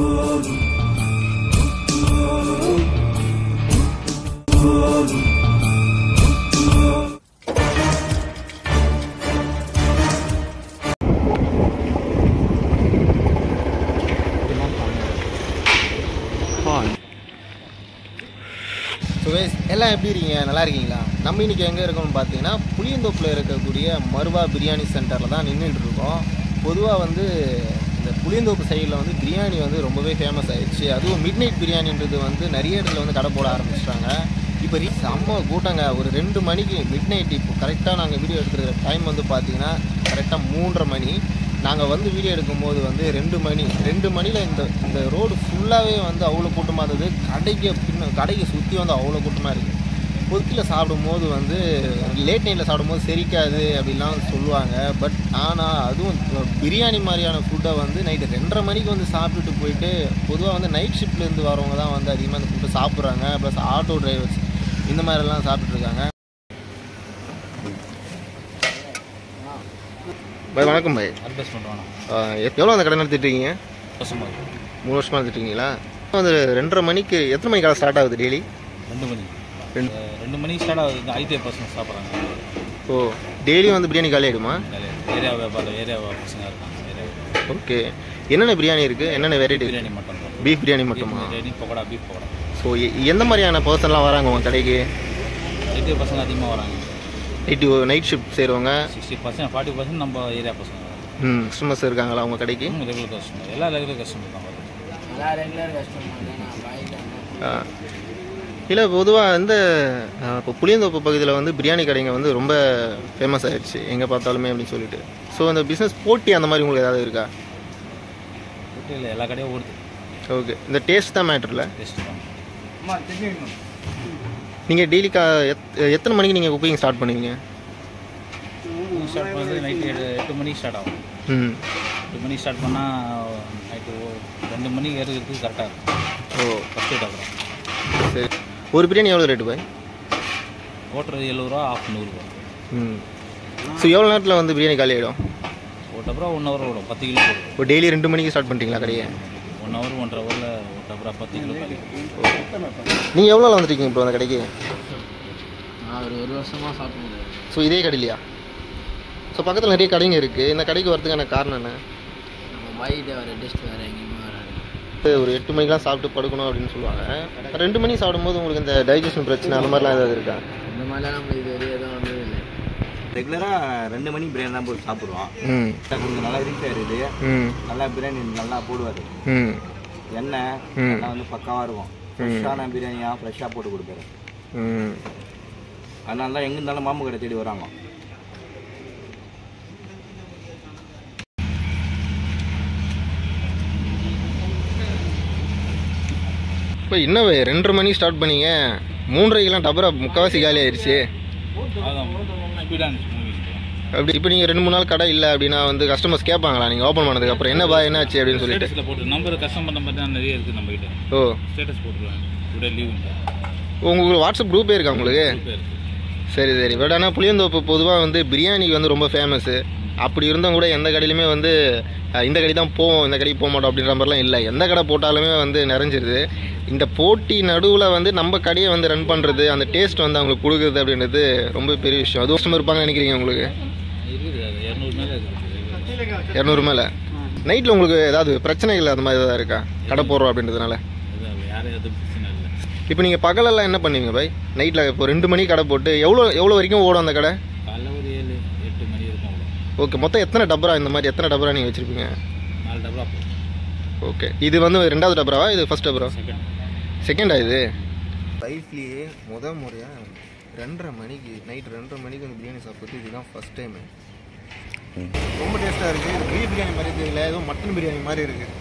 So guys, எல்லாம் எப்படி இருக்கீங்க நல்லா இருக்கீங்களா நம்ம இன்னைக்கு எங்கே இருக்கோம்னு பார்த்தீங்கன்னா புளியந்தோப்பில் இருக்கக்கூடிய மருவா பிரியாணி சென்டரில் தான் நின்றுட்டு இருக்கோம் பொதுவாக வந்து இந்த புளியந்தோப்பு சைடில் வந்து பிரியாணி வந்து ரொம்பவே ஃபேமஸ் ஆயிடுச்சு அதுவும் மிட் நைட் பிரியாணின்றது வந்து நிறைய இடத்துல வந்து கடை போட ஆரம்பிச்சிட்டாங்க இப்போ ரீ செம்ம கூட்டங்க ஒரு ரெண்டு மணிக்கு மிட் நைட் இப்போ கரெக்டாக நாங்கள் வீடியோ எடுக்கிற டைம் வந்து பார்த்தீங்கன்னா கரெக்டாக மூன்றரை மணி நாங்கள் வந்து வீடியோ எடுக்கும்போது வந்து ரெண்டு மணி ரெண்டு மணியில் இந்த இந்த ரோடு ஃபுல்லாகவே வந்து அவ்வளோ கூட்டமாக இருந்தது கடைக்கு பின்ன கடைக்கு சுற்றி வந்து அவ்வளோ கூட்டமாக இருக்குது பொதுக்கில் சாப்பிடும்போது வந்து லேட் நைட்டில் சாப்பிடும்போது செரிக்காது அப்படிலாம் சொல்லுவாங்க பட் ஆனால் அதுவும் பிரியாணி மாதிரியான ஃபுட்டை வந்து நைட்டு ரெண்டரை மணிக்கு வந்து சாப்பிட்டுட்டு போயிட்டு பொதுவாக வந்து நைட் ஷிஃப்ட்லேருந்து வரவங்க தான் வந்து அதிகமாக அந்த ஃபுட்டை சாப்பிட்றாங்க ப்ளஸ் ஆட்டோ டிரைவர்ஸ் இந்த மாதிரிலாம் சாப்பிட்டுட்டு இருக்காங்க பாய் வணக்கம் பாய் அட்வைஸ் பண்ணுவானா எவ்வளோ அந்த கடை நடத்திட்டு இருக்கீங்க கஷ்டமாக இருக்கு மூணு வருஷமாக நடத்திட்டு இருக்கீங்களா வந்து ரெண்டரை மணிக்கு எத்தனை மணிக்கு கடை ஸ்டார்ட் ஆகுது டெய்லி ரெண்டு மணி ரெண்டு அஹ் ரெண்டு மணி ஸ்டார்ட் ஆகுது இந்த ஐடிஐ பசங்க சாப்பிட்றாங்க ஓ டெய்லியும் வந்து பிரியாணி காலி ஆகிடுமா ஏரியா வியாபாரம் ஏரியா பசங்க இருக்காங்க ஏரியா ஓகே என்னென்ன பிரியாணி இருக்குது என்னென்ன variety biryani mutton beef biryani மட்டுமா பிரியாணி பக்கோடா பீஃப் பக்கோடா ஸோ எந்த மாதிரியான பர்சன்லாம் வராங்க உங்கள் கடைக்கு ஐடிஐ பசங்க அதிகமாக வராங்க நைட்டு நைட் ஷிஃப்ட் செய்கிறவங்க சிக்ஸ்டி பர்சன்ட் ஃபார்ட்டி பர்சன்ட் நம்ம ஏரியா பசங்க வராங்க ம் கஸ்டமர்ஸ் இருக்காங்களா உங்கள் கடைக்கு ரெகுலர் கஸ்டமர் எல்லா ரெகுலர் கஸ்டமர் தான் வருது எல்லா ரெகுலர் கஸ்டமர் தான் நான் பாய் இல்லை பொதுவாக வந்து ஆ, இப்போ புளியந்தோப்பு பகுதியில் வந்து பிரியாணி கடைங்க வந்து ரொம்ப ஃபேமஸ் ஆயிடுச்சு எங்கே பார்த்தாலுமே அப்படின்னு சொல்லிட்டு ஸோ அந்த பிஸ்னஸ் போட்டி அந்த மாதிரி உங்களுக்கு ஏதாவது இருக்கா இல்லை எல்லா கடையும் ஓடுது ஓகே இந்த டேஸ்ட் தான் மேட்ரில் டெஸ்ட் தான் நீங்கள் டெய்லி கா எத் எத்தனை மணிக்கு நீங்கள் குக்கிங் ஸ்டார்ட் பண்ணுவீங்க ஸ்டார்ட் பண்ணது நைட்டு எட்டு எட்டு மணிக்கு ஸ்டார்ட் ஆகும் ம் எட்டு மணிக்கு ஸ்டார்ட் பண்ணால் நைட்டு ரெண்டு மணிக்கு ஏறுறதுக்கு கரெக்டாக இருக்கும் ஓ ஃபஸ்ட் எயிட் ஆகும் சரி ஒரு பிரியாணி எவ்வளோ ரேட்டு பாய் ஓட்டுறது எழுபது ரூபா ஆஃப் நூறுரூவா ம் ஸோ எவ்வளோ நேரத்தில் வந்து பிரியாணி காலி ஆகிடும் ஓட்டப்புறம் ஒன் ஹவர் ஓடும் பத்து கிலோ போடும் இப்போ டெய்லி ரெண்டு மணிக்கு ஸ்டார்ட் பண்ணிட்டீங்களா கடையை ஒன் ஹவர் ஒன்றரை ஹவரில் ஓட்டப்புறம் பத்து கிலோ காலி நீங்கள் எவ்வளோ நாள் வந்துருக்கீங்க இப்போ அந்த கடைக்கு நான் ஒரு ஒரு வருஷமாக சாப்பிடுவேன் ஸோ இதே கடையிலையா ஸோ பக்கத்தில் நிறைய கடைங்க இருக்குது இந்த கடைக்கு வரதுக்கான காரணம் என்ன நம்ம பாய்கிட்ட வர டெஸ்ட் வேறு எங்கேயுமே வராது இது ஒரு எட்டு மணிக்கெலாம் சாப்பிட்டு படுக்கணும் அப்படின்னு சொல்லுவாங்க ரெண்டு மணி சாப்பிடும்போது உங்களுக்கு இந்த டைஜஷன் பிரச்சனை அந்த மாதிரிலாம் ஏதாவது இருக்கா இந்த மாதிரிலாம் நம்ம இது வரையும் எதுவும் வந்தது இல்லை ரெகுலராக ரெண்டு மணி பிரியாணி தான் போட்டு சாப்பிடுவோம் ம் கொஞ்சம் நல்லா ரீச் ஆயிருது ம் நல்லா பிரியாணி நல்லா போடுவார் ம் எண்ணெய் ம். எல்லாம் வந்து பக்காவாக இருக்கும் ஃப்ரெஷ்ஷான பிரியாணியாக ஃப்ரெஷ்ஷாக போட்டு கொடுப்பாரு ம் அதனால தான் எங்கே இருந்தாலும் மாமு கடை தேடி வராங்க இப்போ இன்னும் ரெண்டரை மணிக்கு ஸ்டார்ட் பண்ணீங்க மூன்றரைக்கெல்லாம் டபரா முக்கால்வாசி காலி ஆயிடுச்சு அதான் ஸ்பீடாக இருந்துச்சு மூவி அப்படி இப்போ நீங்கள் ரெண்டு மூணு நாள் கடை இல்லை அப்படின்னா வந்து கஸ்டமர்ஸ் கேட்பாங்களா நீங்கள் ஓப்பன் பண்ணதுக்கு அப்புறம் என்ன பா என்னாச்சு அப்படின்னு சொல்லிட்டு ஸ்டேட்டஸில் போட்டு நம்பர் கஸ்டமர் நம்பர் தான் நிறைய இருக்குது நம்ம கிட்ட ஓ ஸ்டேட்டஸ் போட்டுருவாங்க டுடே லீவ் உங்களுக்கு வாட்ஸ்அப் குரூப்பே இருக்கா உங்களுக்கு பேர் சரி சரி பட் ஆனால் புளியந்தோப்பு பொதுவாக வந்து பிரியாணிக்கு வந்து ரொம்ப ஃபேமஸ்ஸு அப்படி இருந்தும் கூட எந்த கடையிலுமே வந்து அஹ், இந்த கடை தான் போவோம் இந்த கடைக்கு போக மாட்டோம் அப்படின்ற மாதிரிலாம் இல்லை எந்த கடை போட்டாலுமே வந்து நிறைஞ்சிருது இந்த போட்டி நடுவில் வந்து நம்ம கடையை வந்து ரன் பண்ணுறது அந்த டேஸ்ட் வந்து அவங்களுக்கு கொடுக்குறது அப்படின்றது ரொம்ப பெரிய விஷயம் அது வருஷம் இருப்பாங்கன்னு நினைக்கிறீங்க உங்களுக்கு இருக்குது அது இரநூறு மேலே இருக்குது இரநூறு மேலே நைட்டில் உங்களுக்கு ஏதாவது பிரச்சனைகள் அந்த மாதிரி ஏதாவது இருக்கா கடை போடுறோம் அப்படின்றதுனால அது யாரும் எதுவும் பிரச்சனை இல்லை இப்போ நீங்கள் பகலெல்லாம் என்ன பண்ணுவீங்க பாய் நைட்டில் இப்போ ரெண்டு மணி கடை போட்டு எவ்வளோ எவ்வளோ வரைக்கும் ஓடும் அந்த கடை காலைல ஒரு ஏழு எட்டு மணி இருக்கும் அவ்வளோ ஓகே மொத்தம் எத்தனை டபரா இந்த மாதிரி எத்தனை டபரா நீங்கள் வச்சுருப்பீங்க நாலு டபுளா போகும் ஓகே இது வந்து ரெண்டாவது டபராவா இது ஃபர்ஸ்ட் டபரா செகண்ட் செகண்டா இது லைஃப்லேயே முத முறையாக ரெண்டரை மணிக்கு நைட் ரெண்டரை மணிக்கு வந்து பிரியாணி சாப்பிட்டு இதுதான் ஃபர்ஸ்ட் டைமு ரொம்ப டேஸ்ட்டாக இருக்குது இது பீஃப் பிரியாணி மாதிரி தெரியல ஏதோ மட்டன் பிரியாணி மாதிரி இருக்குது